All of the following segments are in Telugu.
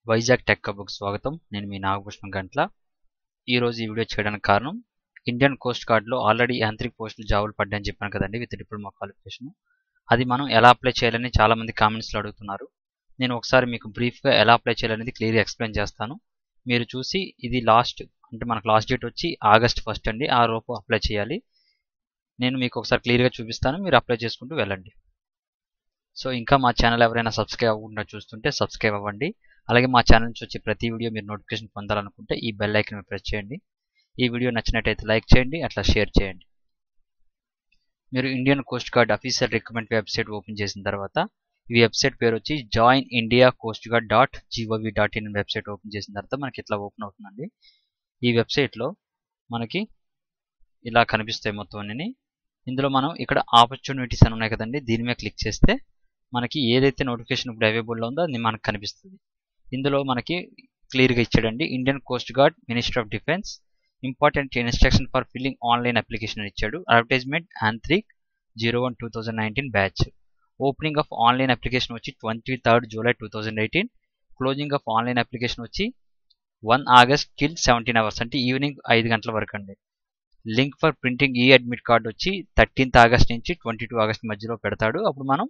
వైజాగ్ టెక్ కబుక్ స్వాగతం నేను మీ నాగభూషణం గంట్ల ఈరోజు ఈ వీడియో చేయడానికి కారణం ఇండియన్ కోస్ట్ గార్డ్లో ఆల్రెడీ యాంత్రిక్ పోస్టులు జాబులు పడ్డాయని చెప్పాను కదండి విత్ డిప్లొమా క్వాలిఫికేషన్ అది మనం ఎలా అప్లై చేయాలని చాలామంది కామెంట్స్లో అడుగుతున్నారు నేను ఒకసారి మీకు బ్రీఫ్గా ఎలా అప్లై చేయాలనేది క్లియర్గా ఎక్స్ప్లెయిన్ చేస్తాను మీరు చూసి ఇది లాస్ట్ అంటే మనకు లాస్ట్ డేట్ వచ్చి ఆగస్ట్ ఫస్ట్ అండి ఆ లోపు అప్లై చేయాలి నేను మీకు ఒకసారి క్లియర్గా చూపిస్తాను మీరు అప్లై చేసుకుంటూ వెళ్ళండి సో ఇంకా మా ఛానల్ ఎవరైనా సబ్స్క్రైబ్ అవ్వకుండా చూస్తుంటే సబ్స్క్రైబ్ అవ్వండి అలాగే మా ఛానల్ నుంచి వచ్చే ప్రతి వీడియో మీరు నోటిఫికేషన్ పొందాలనుకుంటే ఈ బెల్ ఐకన్ ప్రెస్ చేయండి ఈ వీడియో నచ్చినట్టయితే లైక్ చేయండి అట్లా షేర్ చేయండి మీరు Indian Coast guard official recruitment website open చేసిన తర్వాత ఈ వెబ్సైట్ పేరు వచ్చి join India Coast guard dot GOV dot in website open చేసిన తర్వాత మనకి ఇట్లా ఓపెన్ అవుతుందండి ఈ వెబ్సైట్లో మనకి ఇలా కనిపిస్తాయి మొత్తం అన్ని ఇందులో మనం ఇక్కడ ఆపర్చునిటీస్ అని ఉన్నాయి కదండి దీని మీద క్లిక్ చేస్తే మనకి ఏదైతే నోటిఫికేషన్ ఇప్పుడు అవైలబుల్లో ఉందో అది మనకు కనిపిస్తుంది ఇందులో మనకి క్లియర్గా ఇచ్చాడండి Indian Coast guard minister of defence important instruction for filling online application ఇచ్చాడు advertisement Yantrik zero one two thousand nineteen batch opening of online application వచ్చి twenty third July two thousand eighteen closing of online application వచ్చి one August till seventeen hours అంటే ఈవినింగ్ ఐదు గంటల వరకు అండి link for printing e admit card వచ్చి థర్టీన్త్ ఆగస్ట్ నుంచి ట్వంటీ టూ ఆగస్ట్ మధ్యలో పెడతాడు అప్పుడు మనం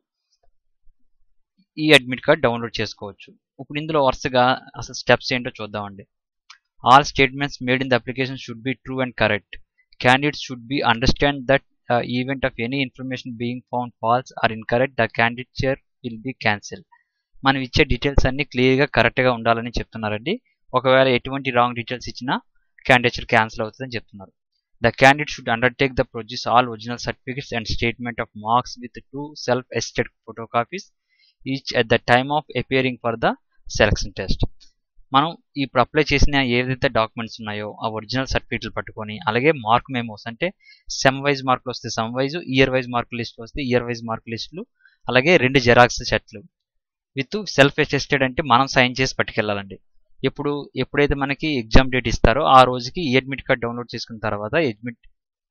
ఈ అడ్మిట్ కార్డ్ డౌన్లోడ్ చేసుకోవచ్చు ఇప్పుడు ఇందులో వరుసగా అసలు స్టెప్స్ ఏంటో చూద్దామండి all statements made in the application should be true and correct candidates should be understand that event of any information being found false or incorrect the candidature will be cancel మనం ఇచ్చే డీటెయిల్స్ అన్ని క్లియర్గా కరెక్ట్గా ఉండాలని చెప్తున్నారండి ఒకవేళ ఎటువంటి రాంగ్ డీటెయిల్స్ ఇచ్చినా క్యాండిడేచర్ క్యాన్సిల్ అవుతుందని చెప్తున్నారు the candidate should undertake the produce all original certificates and statement of marks with two self attested photocopies each at the time of appearing for the selection test మనం ఇప్పుడు అప్లై చేసిన ఏదైతే డాక్యుమెంట్స్ ఉన్నాయో ఆ ఒరిజినల్ సర్టిఫికెట్లు పట్టుకొని అలాగే మార్క్ మెమోస్ అంటే సెమ్ వైజ్ మార్కులు వస్తే sem wise year wise mark list వస్తే ఇయర్ వైజ్ మార్క్ లిస్టులు అలాగే రెండు జెరాక్స్ సెట్లు విత్ సెల్ఫ్ అటెస్టెడ్ అంటే మనం సైన్ చేసి పట్టుకెళ్ళాలండి ఎప్పుడు ఎప్పుడైతే మనకి ఎగ్జామ్ డేట్ ఇస్తారో ఆ రోజుకి ఈ అడ్మిట్ కార్డ్ డౌన్లోడ్ చేసుకున్న తర్వాత అడ్మిట్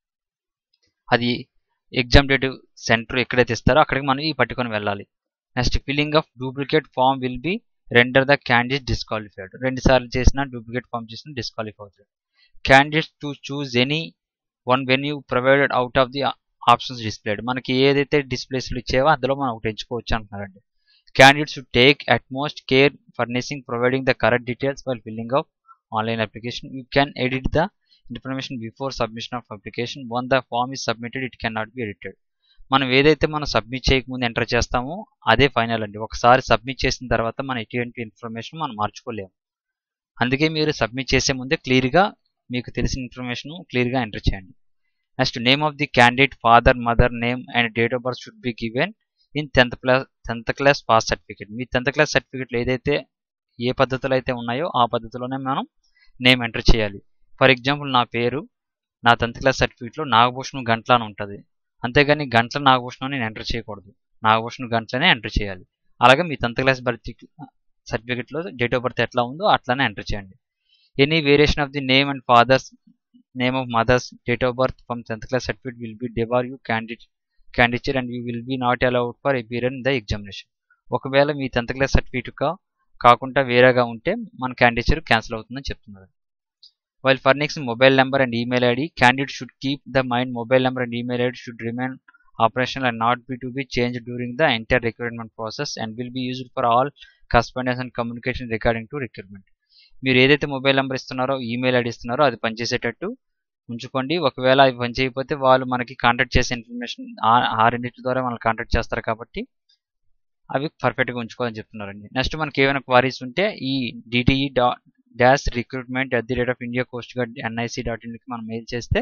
అది ఎగ్జామ్ డేట్ సెంటర్ ఎక్కడైతే ఇస్తారో అక్కడికి మనం ఈ పట్టుకొని వెళ్ళాలి next filling of duplicate form will be render the candidate disqualified రెండు సార్లు చేసిన డూప్లికేట్ ఫామ్ చేసిన డిస్క్వాలిఫై అవుతుంది candidates to choose any one when you provided out of the options displayed మనకి ఏదైతే డిస్ప్లేస్లు ఇచ్చేవో అందులో మనం ఒకటి ఎంచుకోవచ్చు అంటున్నారండి candidates to take utmost care furnishing providing the correct details while filling of online application you can edit the information before submission of application one the form is submitted it can not be edited మనం ఏదైతే మనం సబ్మిట్ చేయకముందు ఎంటర్ చేస్తామో అదే ఫైనల్ అండి ఒకసారి సబ్మిట్ చేసిన తర్వాత మన ఎటువంటి ఇన్ఫర్మేషన్ మనం మార్చుకోలేము అందుకే మీరు సబ్మిట్ చేసే ముందే క్లియర్గా మీకు తెలిసిన ఇన్ఫర్మేషన్ క్లియర్గా ఎంటర్ చేయండి next name of the candidate father mother name and date of birth should be given in tenth class tenth class pass certificate మీ టెన్త్ క్లాస్ సర్టిఫికేట్లు ఏదైతే ఏ పద్ధతిలో అయితే ఉన్నాయో ఆ పద్ధతిలోనే మనం నేమ్ ఎంటర్ చేయాలి ఫర్ ఎగ్జాంపుల్ నా పేరు నా టెన్త్ క్లాస్ సర్టిఫికేట్లో నాగభూషణం గంట్ల అని ఉంటుంది అంతేగాని గంటల నాగభూషణం నేను ఎంటర్ చేయకూడదు నాగభూషణం గంటలనే ఎంటర్ చేయాలి అలాగే మీ టెన్త్ క్లాస్ బర్త్ సర్టిఫికేట్లో డేట్ ఆఫ్ బర్త్ ఎట్లా ఉందో అట్లానే ఎంటర్ చేయండి any variation of the name and father's name of mother's date of birth from tenth class certificate will be debar you candidate candidature and you will be not allowed for appear in the examination ఒకవేళ మీ టెన్త్ క్లాస్ సర్టిఫికేట్ కాకుండా వేరేగా ఉంటే మన క్యాండిడేచర్ క్యాన్సిల్ అవుతుందని చెప్తున్నారు while furnishing mobile number and email ID candidate should keep the mind mobile number and email ID should remain operational and not be to be changed during the entire recruitment process and will be used for all correspondence and communication regarding to recruitment మీరు ఏదైతే మొబైల్ నెంబర్ ఇస్తున్నారో ఈమెయిల్ ఐడి ఇస్తున్నారో అది పనిచేసేటట్టు ఉంచుకోండి ఒకవేళ అవి పనిచేయకపోతే వాళ్ళు మనకి కాంటాక్ట్ చేసే ఇన్ఫర్మేషన్ ఆ రెండింటి ద్వారా మనల్ని కాంటాక్ట్ చేస్తారు కాబట్టి అవి పర్ఫెక్ట్గా ఉంచుకోవాలని చెప్తున్నారండి నెక్స్ట్ మనకి ఏమైనా క్వారీస్ ఉంటే ఈ డిటిఈ డా dash recruitment at the rate of India Coast Guard NIC dot ఇన్కి మనం మెయిల్ చేస్తే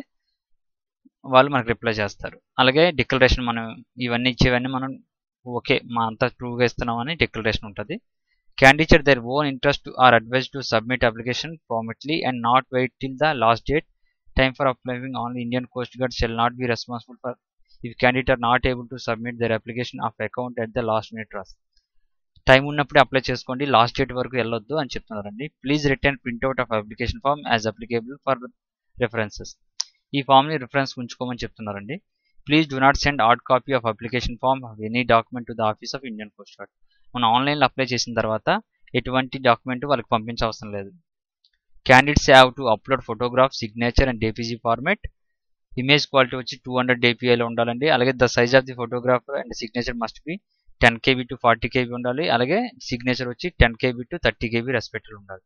వాళ్ళు మనకు రిప్లై చేస్తారు అలాగే డిక్లరేషన్ మనం ఇవన్నీ ఇచ్చేవన్నీ మనం ఓకే మా అంతా ప్రూవ్గా ఇస్తున్నామని డిక్లరేషన్ ఉంటుంది candidate their own interest are advise to submit application promptly and not wait till the last date time for applying on Indian Coast Guard shall not be responsible for if candidate are not able to submit their application of account at the last minute rush time ఉన్నప్పుడే అప్లై చేసుకోండి లాస్ట్ డేట్ వరకు వెళ్ళొద్దు అని చెప్తున్నారండి please return printout of application form as applicable for references ఈ ఫామ్ని రిఫరెన్స్ ఉంచుకోమని చెప్తున్నారండి please do not send hard copy of application form any document to the office of Indian Post Guard మనం ఆన్లైన్లో అప్లై చేసిన తర్వాత ఎటువంటి డాక్యుమెంట్ వాళ్ళకి పంపించవసరం లేదు candidates have to upload photograph signature and JPG format image quality వచ్చి టూ హండ్రెడ్ డేపీఐలో ఉండాలండి అలాగే the size of the photographer and signature must be ten KB to forty KB ఉండాలి అలాగే సిగ్నేచర్ వచ్చి ten KB to thirty KB respective ఉండాలి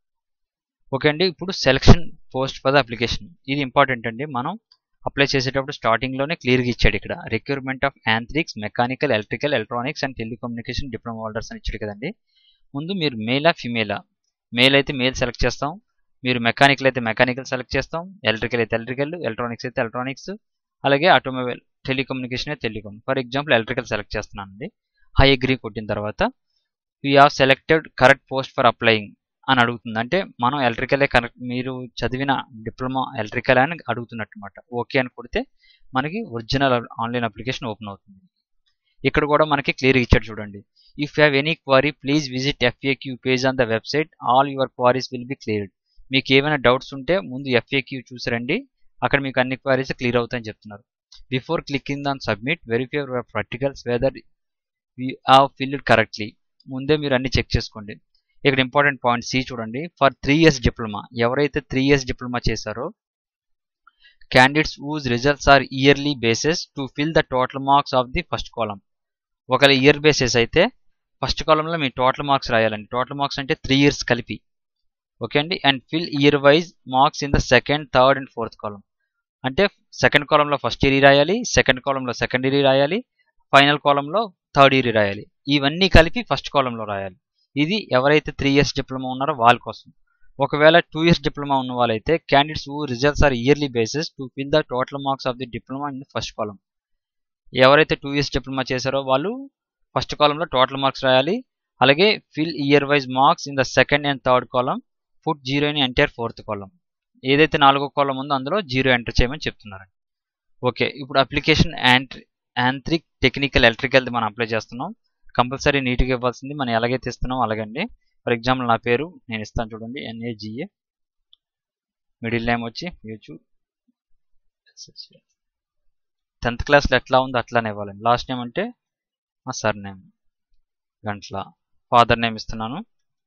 ఓకే అండి ఇప్పుడు selection post for the application ఇది ఇంపార్టెంట్ అండి మనం అప్లై చేసేటప్పుడు స్టార్టింగ్లోనే క్లియర్గా ఇచ్చాడు ఇక్కడ recruitment of Yantriks mechanical electrical electronics and telecommunication diploma holders అని ఇచ్చాడు కదండి ముందు మీరు మేలా ఫిమేలా మేల్ అయితే మేల్ సెలెక్ట్ చేస్తాం మీరు మెకానికల్ అయితే మెకానికల్ సెలెక్ట్ చేస్తాం ఎలక్ట్రికల్ అయితే ఎలక్ట్రికల్ ఎలక్ట్రానిక్స్ అయితే ఎలక్ట్రానిక్స్ అలాగే ఆటోమొబైల్ టెలికమ్యూనికేషన్ అయితే telecom for example electrical select చేస్తున్నానండి హై అగ్రీ కొట్టిన తర్వాత you have selected correct post for applying అని అడుగుతుంది అంటే మనం ఎలక్ట్రికలే కరెక్ట్ మీరు చదివిన డిప్లొమా ఎలక్ట్రికల్ అని అడుగుతున్నట్టు అనమాట ఓకే అని కొడితే మనకి ఒరిజినల్ ఆన్లైన్ అప్లికేషన్ ఓపెన్ అవుతుంది ఇక్కడ కూడా మనకి క్లియర్ ఇచ్చాడు చూడండి if you have any query please visit FAQ page on the website all your queries will be cleared మీకు ఏమైనా డౌట్స్ ఉంటే ముందు ఎఫ్ఏక్యూ చూసిరండి అక్కడ మీకు అన్ని క్వారీస్ క్లియర్ అవుతాయని చెప్తున్నారు before clicking on submit verify your practicals whether you have filled correctly ముందే మీరు అన్ని చెక్ చేసుకోండి ఇక్కడ ఇంపార్టెంట్ పాయింట్ సి చూడండి ఫర్ త్రీ ఇయర్స్ డిప్లొమా ఎవరైతే త్రీ ఇయర్స్ డిప్లొమా చేశారో candidates whose results are yearly basis to fill the total marks of the first column ఒకవేళ ఇయర్ బేసిస్ అయితే ఫస్ట్ కాలంలో మీ టోటల్ మార్క్స్ రాయాలండి టోటల్ మార్క్స్ అంటే త్రీ ఇయర్స్ కలిపి ఓకే అండి and fill year wise marks in the second third and fourth column అంటే సెకండ్ కాలంలో ఫస్ట్ ఇయర్ రాయాలి సెకండ్ కాలంలో సెకండ్ ఇయర్ రాయాలి ఫైనల్ కాలంలో థర్డ్ ఇయర్ రాయాలి ఇవన్నీ కలిపి ఫస్ట్ కాలంలో రాయాలి ఇది ఎవరైతే త్రీ ఇయర్స్ డిప్లొమా ఉన్నారో వాళ్ళ కోసం ఒకవేళ టూ ఇయర్స్ డిప్లొమా ఉన్న వాళ్ళైతే candidates who results are yearly basis to fill the total marks of the diploma in first column ఎవరైతే టూ ఇయర్స్ డిప్లొమా చేశారో వాళ్ళు ఫస్ట్ కాలంలో టోటల్ మార్క్స్ రాయాలి అలాగే fill year wise marks in the second and third column put zero in entire fourth column ఏదైతే నాలుగో కాలం ఉందో అందులో జీరో ఎంటర్ చేయమని చెప్తున్నారు ఓకే ఇప్పుడు అప్లికేషన్ యాంట్రీ యాంత్రిక్ టెక్నికల్ ఎలక్ట్రికల్ మనం అప్లై చేస్తున్నాం కంపల్సరీ నీట్గా ఇవ్వాల్సింది మనం ఎలాగైతే ఇస్తున్నాం అలాగండి ఫర్ ఎగ్జాంపుల్ నా పేరు నేను ఇస్తాను చూడండి ఎన్ఏజిఏ మిడిల్ నేమ్ వచ్చి యూట్యూబ్ టెన్త్ క్లాస్లో ఎట్లా ఉందో అట్లానే ఇవ్వాలండి లాస్ట్ నేమ్ అంటే మా surname Gantla father name ఇస్తున్నాను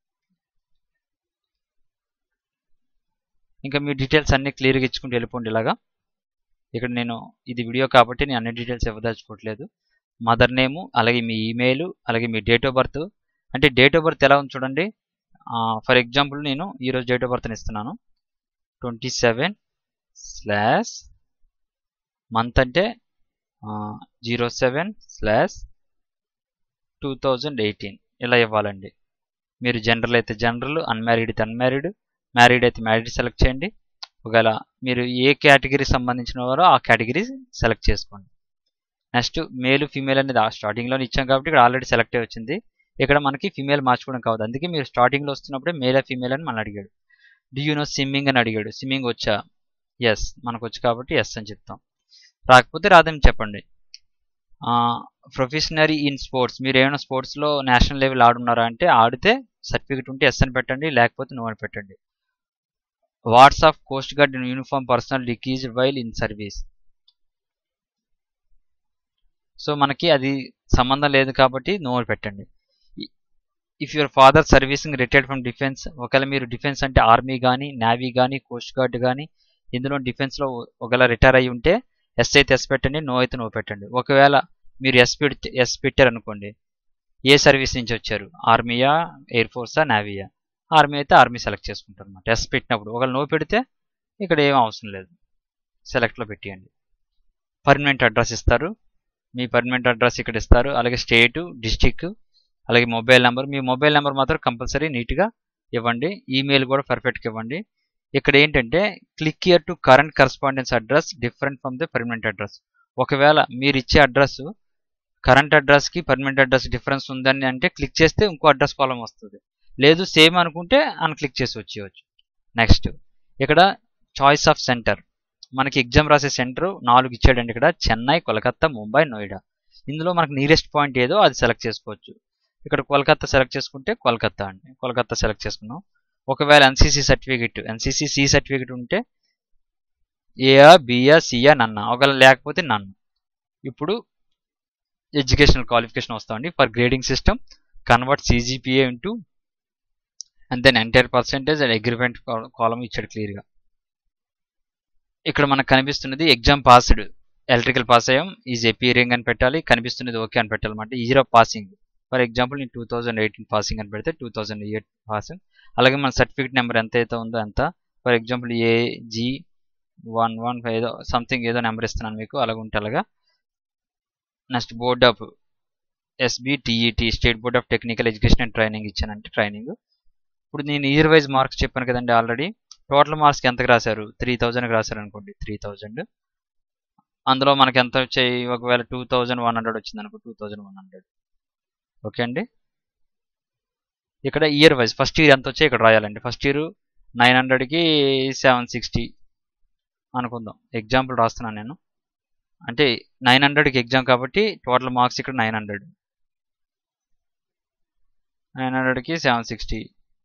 ఇంకా మీ డీటెయిల్స్ అన్నీ క్లియర్గా ఇచ్చుకుంటూ వెళ్ళిపోండి ఇలాగా ఇక్కడ నేను ఇది వీడియో కాబట్టి నేను అన్ని డీటెయిల్స్ ఇవ్వదలుచుకోవట్లేదు మదర్ నేము అలాగే మీ ఈమెయిల్ అలాగే మీ డేట్ ఆఫ్ బర్త్ అంటే డేట్ ఆఫ్ బర్త్ ఎలా ఉంది చూడండి ఫర్ ఎగ్జాంపుల్ నేను ఈరోజు డేట్ ఆఫ్ బర్త్ని ఇస్తున్నాను ట్వంటీ సెవెన్ స్లాష్ మంత్ అంటే zero seven slash two thousand eighteen ఇలా ఇవ్వాలండి మీరు జనరల్ అయితే జనరల్ అన్మ్యారీడ్ అయితే అన్మ్యారీడ్ మ్యారీడ్ అయితే మ్యారీడ్ సెలెక్ట్ చేయండి ఒకవేళ మీరు ఏ కేటగిరీ సంబంధించిన వారో ఆ కేటగిరీ సెలెక్ట్ చేసుకోండి నెక్స్ట్ మేల్ ఫీమేల్ అనేది స్టార్టింగ్లో ఇచ్చాం కాబట్టి ఇక్కడ ఆల్రెడీ సెలెక్ట్ అయి వచ్చింది ఇక్కడ మనకి ఫీమేల్ మార్చుకోవడం కావద్దు అందుకే మీరు స్టార్టింగ్లో వస్తున్నప్పుడే మేల్ ఫీమేల్ అని మనం అడిగాడు డి యూ నో స్విమ్మింగ్ అని అడిగాడు స్విమ్మింగ్ వచ్చా ఎస్ మనకు వచ్చి కాబట్టి ఎస్ అని చెప్తాం రాకపోతే రాదని చెప్పండి ప్రొఫెషనరీ ఇన్ స్పోర్ట్స్ మీరు ఏమైనా స్పోర్ట్స్లో నేషనల్ లెవెల్ ఆడున్నారా అంటే ఆడితే సర్టిఫికెట్ ఉంటే ఎస్ అని పెట్టండి లేకపోతే నో అని పెట్టండి WhatsApp Coast Guard uniform personnel డికీజ్ వైల్ ఇన్ సర్వీస్ సో మనకి అది సంబంధం లేదు కాబట్టి నో పెట్టండి if your father servicing retired from defence ఒకవేళ మీరు డిఫెన్స్ అంటే ఆర్మీ కానీ నేవీ కానీ కోస్ట్ గార్డ్ కానీ ఇందులో డిఫెన్స్లో ఒకవేళ రిటైర్ అయి ఉంటే ఎస్ అయితే ఎస్ పెట్టండి నో అయితే నో పెట్టండి ఒకవేళ మీరు ఎస్ పెడితే ఎస్ పెట్టారు అనుకోండి ఏ సర్వీస్ నుంచి వచ్చారు ఆర్మీయా ఎయిర్ ఫోర్సా నేవీయా ఆర్మీ అయితే ఆర్మీ సెలెక్ట్ చేసుకుంటారు అనమాట ఎస్ పెట్టినప్పుడు ఒకవేళ నో పెడితే ఇక్కడ ఏం అవసరం లేదు సెలెక్ట్లో పెట్టేయండి పర్మనెంట్ అడ్రస్ ఇస్తారు మీ పర్మనెంట్ అడ్రస్ ఇక్కడ ఇస్తారు అలాగే స్టేటు డిస్టిక్ అలాగే మొబైల్ నెంబర్ మీ మొబైల్ నెంబర్ మాత్రం కంపల్సరీ నీట్గా ఇవ్వండి ఈమెయిల్ కూడా పర్ఫెక్ట్గా ఇవ్వండి ఇక్కడ ఏంటంటే click here to current correspondence address different from the permanent address ఒకవేళ మీరు ఇచ్చే అడ్రస్ కరెంట్ అడ్రస్కి పర్మనెంట్ అడ్రస్ డిఫరెన్స్ ఉందని అంటే క్లిక్ చేస్తే ఇంకో అడ్రస్ కాలం వస్తుంది లేదు సేమ్ అనుకుంటే అన్క్లిక్ చేసి వచ్చేయచ్చు నెక్స్ట్ ఇక్కడ చాయిస్ ఆఫ్ సెంటర్ మనకి ఎగ్జామ్ రాసే సెంటర్ నాలుగు ఇచ్చాడండి ఇక్కడ చెన్నై కోలకత్తా ముంబై నోయిడా ఇందులో మనకు నియరెస్ట్ పాయింట్ ఏదో అది సెలెక్ట్ చేసుకోవచ్చు ఇక్కడ కోల్కత్తా సెలెక్ట్ చేసుకుంటే కోల్కత్తా అండి కోల్కత్తా సెలెక్ట్ చేసుకున్నాం ఒకవేళ NCC certificate NCC C certificate ఉంటే ఏఆ బిఆ సిఆ నన్న ఒకవేళ లేకపోతే నన్ను ఇప్పుడు ఎడ్యుకేషనల్ క్వాలిఫికేషన్ వస్తామండి for grading system convert CGPA into and then entire percentage and agreement column ఇచ్చాడు క్లియర్గా ఇక్కడ మనకు కనిపిస్తున్నది ఎగ్జామ్ పాస్డ్ ఎలక్ట్రికల్ పాస్ అయ్యాం ఈజ్ ఎపీరింగ్ అని పెట్టాలి కనిపిస్తున్నది ఓకే అని పెట్టాలన్నమాట year of passing for example నేను టూ థౌజండ్ ఎయిటీన్ పాసింగ్ అని పెడితే టూ థౌజండ్ ఎయిట్ పాసింగ్ అలాగే మన సర్టిఫికేట్ నెంబర్ ఎంత అయితే ఉందో అంత for example A G one one five ఏదో సంథింగ్ ఏదో నెంబర్ ఇస్తున్నాను మీకు అలాగ ఉంటే అలాగా next board of SBTET state board of technical education and training ఇచ్చానంటే ట్రైనింగ్ ఇప్పుడు నేను ఇయర్ వైజ్ మార్క్స్ చెప్పాను కదండి ఆల్రెడీ టోటల్ మార్క్స్ ఎంతకు రాశారు త్రీ థౌజండ్కి రాశారు అనుకోండి త్రీ థౌజండ్ అందులో మనకి ఎంత వచ్చాయి ఒకవేళ టూ థౌజండ్ వన్ హండ్రెడ్ వచ్చింది అనుకో two thousand one hundred okay అండి ఇక్కడ ఇయర్ వైజ్ ఫస్ట్ ఇయర్ ఎంత వచ్చాయి ఇక్కడ రాయాలండి ఫస్ట్ ఇయర్ నైన్ హండ్రెడ్కి సెవెన్ సిక్స్టీ అనుకుందాం ఎగ్జాంపుల్ రాస్తున్నాను నేను అంటే నైన్ హండ్రెడ్కి ఎగ్జామ్ కాబట్టి టోటల్ మార్క్స్ ఇక్కడ నైన్ హండ్రెడ్ నైన్ హండ్రెడ్కి సెవెన్ సిక్స్టీ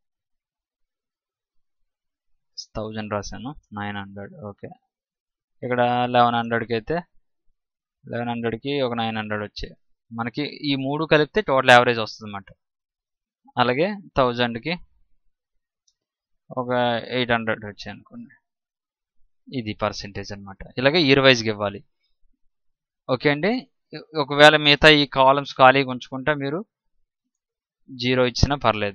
థౌజండ్ రాశాను నైన్ హండ్రెడ్ ఓకే ఇక్కడ లెవెన్ హండ్రెడ్కి అయితే లెవెన్ హండ్రెడ్కి ఒక నైన్ హండ్రెడ్ వచ్చాయి మనకి ఈ మూడు కలిపితే టోటల్ యావరేజ్ వస్తుంది అన్నమాట అలాగే థౌజండ్కి ఒక ఎయిట్ హండ్రెడ్ వచ్చాయి అనుకోండి ఇది పర్సెంటేజ్ అనమాట ఇలాగే ఇయర్ వైజ్గా ఇవ్వాలి ఓకే అండి ఒకవేళ మిగతా ఈ కాలమ్స్ ఖాళీగా ఉంచుకుంటే మీరు జీరో ఇచ్చినా పర్లేదు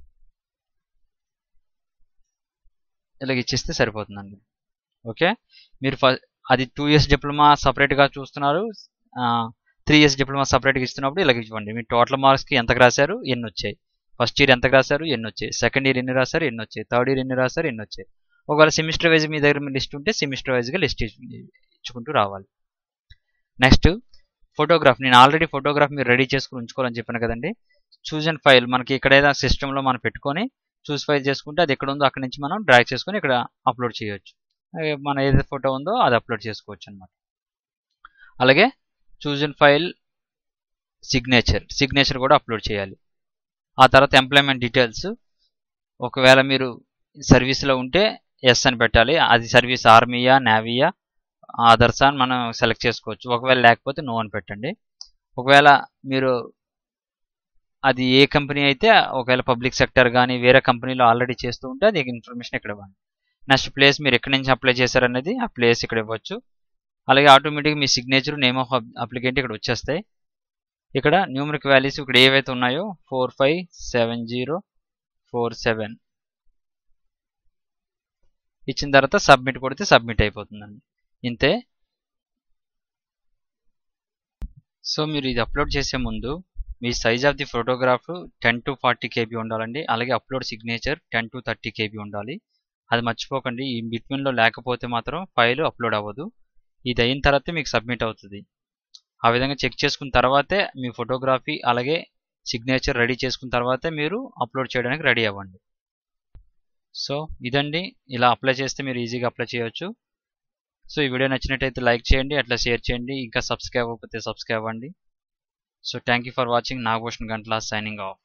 ఇలాగ ఇచ్చిస్తే సరిపోతుందండి ఓకే మీరు అది టూ ఇయర్స్ డిప్లొమా సపరేట్గా చూస్తున్నారు త్రీ ఇయర్స్ డిప్లొమా సపరేట్గా ఇస్తున్నప్పుడు ఇలాగ ఇవ్వండి మీ టోటల్ మార్క్స్కి ఎంతకు రాశారు ఎన్ని వచ్చాయి ఫస్ట్ ఇయర్ ఎంతకు రాశారు ఎన్ని వచ్చాయి సెకండ్ ఇయర్ ఎన్ని రాశారు ఎన్ని వచ్చాయి థర్డ్ ఇయర్ ఎన్ని రాశారు ఎన్ని వచ్చాయి ఒకవేళ సెమిస్టర్ వైజ్ మీ దగ్గర లిస్ట్ ఉంటే సెమిస్టర్ వైజ్గా లిస్ట్ ఇచ్చుకుంటూ రావాలి నెక్స్ట్ ఫోటోగ్రాఫ్ నేను ఆల్రెడీ ఫోటోగ్రాఫ్ మీరు రెడీ చేసుకుని ఉంచుకోవాలని చెప్పాను కదండి చూజ్ అండ్ ఫైల్ మనకి ఇక్కడ ఏదైనా సిస్టంలో మనం పెట్టుకొని చూస్ ఫైల్ చేసుకుంటే అది ఎక్కడ ఉందో అక్కడ నుంచి మనం డ్రాగ్ చేసుకొని ఇక్కడ అప్లోడ్ చేయొచ్చు మన ఏదైతే ఫోటో ఉందో అది అప్లోడ్ చేసుకోవచ్చు అనమాట అలాగే choose and file signature signature కూడా అప్లోడ్ చేయాలి ఆ తర్వాత ఎంప్లాయ్మెంట్ డీటెయిల్స్ ఒకవేళ మీరు సర్వీస్లో ఉంటే ఎస్ అని పెట్టాలి అది సర్వీస్ ఆర్మీయా నేవీయా అదర్స్ అని మనం సెలెక్ట్ చేసుకోవచ్చు ఒకవేళ లేకపోతే నో అని పెట్టండి ఒకవేళ మీరు అది ఏ కంపెనీ అయితే ఒకవేళ పబ్లిక్ సెక్టర్ కానీ వేరే కంపెనీలో ఆల్రెడీ చేస్తూ ఉంటే అది ఇన్ఫర్మేషన్ ఇక్కడ ఇవ్వండి నెక్స్ట్ ప్లేస్ మీరు ఎక్కడి నుంచి అప్లై చేశారనేది ఆ ప్లేస్ ఇక్కడ ఇవ్వచ్చు అలాగే ఆటోమేటిక్గా మీ సిగ్నేచర్ నేమ్ ఆఫ్ అప్లికెంట్ ఇక్కడ వచ్చేస్తాయి ఇక్కడ న్యూమరిక్ వాల్యూస్ ఇక్కడ ఏవైతే ఉన్నాయో four five seven zero four seven ఇచ్చిన తర్వాత సబ్మిట్ కొడితే సబ్మిట్ అయిపోతుందండి ఇంతే సో మీరు ఇది అప్లోడ్ చేసే ముందు మీ size of the photograph ten to forty KB ఉండాలండి అలాగే upload signature ten to thirty KB ఉండాలి అది మర్చిపోకండి ఈ బిట్వీన్లో లేకపోతే మాత్రం ఫైల్ అప్లోడ్ అవ్వదు ఇది అయిన తర్వాతే మీకు సబ్మిట్ అవుతుంది ఆ విధంగా చెక్ చేసుకున్న తర్వాతే మీ ఫోటోగ్రఫీ అలాగే సిగ్నేచర్ రెడీ చేసుకున్న తర్వాతే మీరు అప్లోడ్ చేయడానికి రెడీ అవ్వండి సో ఇదండి ఇలా అప్లై చేస్తే మీరు ఈజీగా అప్లై చేయొచ్చు సో ఈ వీడియో నచ్చినట్టయితే లైక్ చేయండి అట్లా షేర్ చేయండి ఇంకా సబ్స్క్రైబ్ అవ్వకపోతే సబ్స్క్రైబ్ అవ్వండి so thank you for watching Nagabhushan Gantla signing of